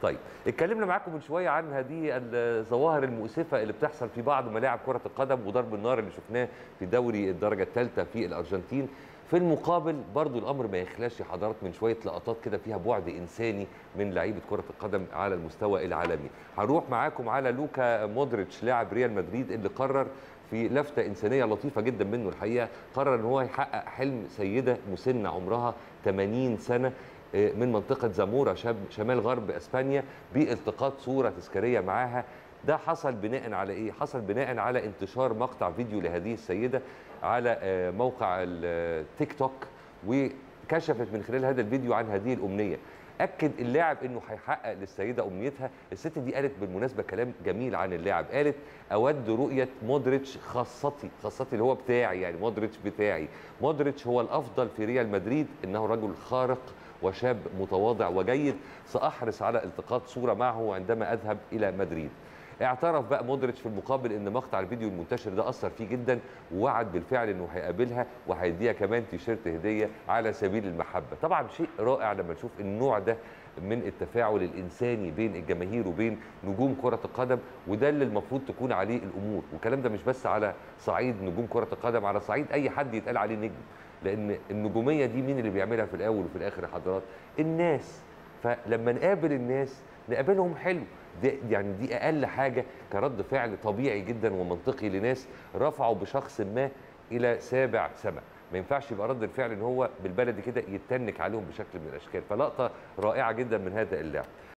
طيب اتكلمنا معاكم من شويه عن هذه الظواهر المؤسفه اللي بتحصل في بعض ملاعب كره القدم وضرب النار اللي شفناه في دوري الدرجه الثالثه في الارجنتين في المقابل برضو الامر ما يخلاش يا حضرات من شويه لقطات كده فيها بعد انساني من لعيبه كره القدم على المستوى العالمي هنروح معاكم على لوكا مودريتش لاعب ريال مدريد اللي قرر في لفته انسانيه لطيفه جدا منه الحقيقه قرر ان هو يحقق حلم سيده مسنه عمرها 80 سنه من منطقه زامورا شمال غرب اسبانيا بالتقاط صوره تذكاريه معاها ده حصل بناء على ايه حصل بناء على انتشار مقطع فيديو لهذه السيده على موقع التيك توك وكشفت من خلال هذا الفيديو عن هذه الامنيه اكد اللاعب انه هيحقق للسيده امنيتها الست دي قالت بالمناسبه كلام جميل عن اللاعب قالت اود رؤيه مودريتش خاصتي خاصتي اللي هو بتاعي يعني مودريتش بتاعي مودريتش هو الافضل في ريال مدريد انه رجل خارق وشاب متواضع وجيد ساحرص على التقاط صوره معه عندما اذهب الى مدريد اعترف بقى مودريتش في المقابل ان مقطع الفيديو المنتشر ده اثر فيه جدا ووعد بالفعل انه هيقابلها وهيديها كمان تيشيرت هديه على سبيل المحبه طبعا شيء رائع لما نشوف النوع ده من التفاعل الانساني بين الجماهير وبين نجوم كره القدم وده اللي المفروض تكون عليه الامور والكلام ده مش بس على صعيد نجوم كره القدم على صعيد اي حد يتقال عليه نجم لان النجوميه دي مين اللي بيعملها في الاول وفي الاخر يا حضرات الناس فلما نقابل الناس نقابلهم حلو دي يعني دي اقل حاجه كرد فعل طبيعي جدا ومنطقي لناس رفعوا بشخص ما الى سابع سماء ما ينفعش يبقى رد الفعل ان هو بالبلدي كده يتنك عليهم بشكل من الاشكال فلقطه رائعه جدا من هذا اللاعب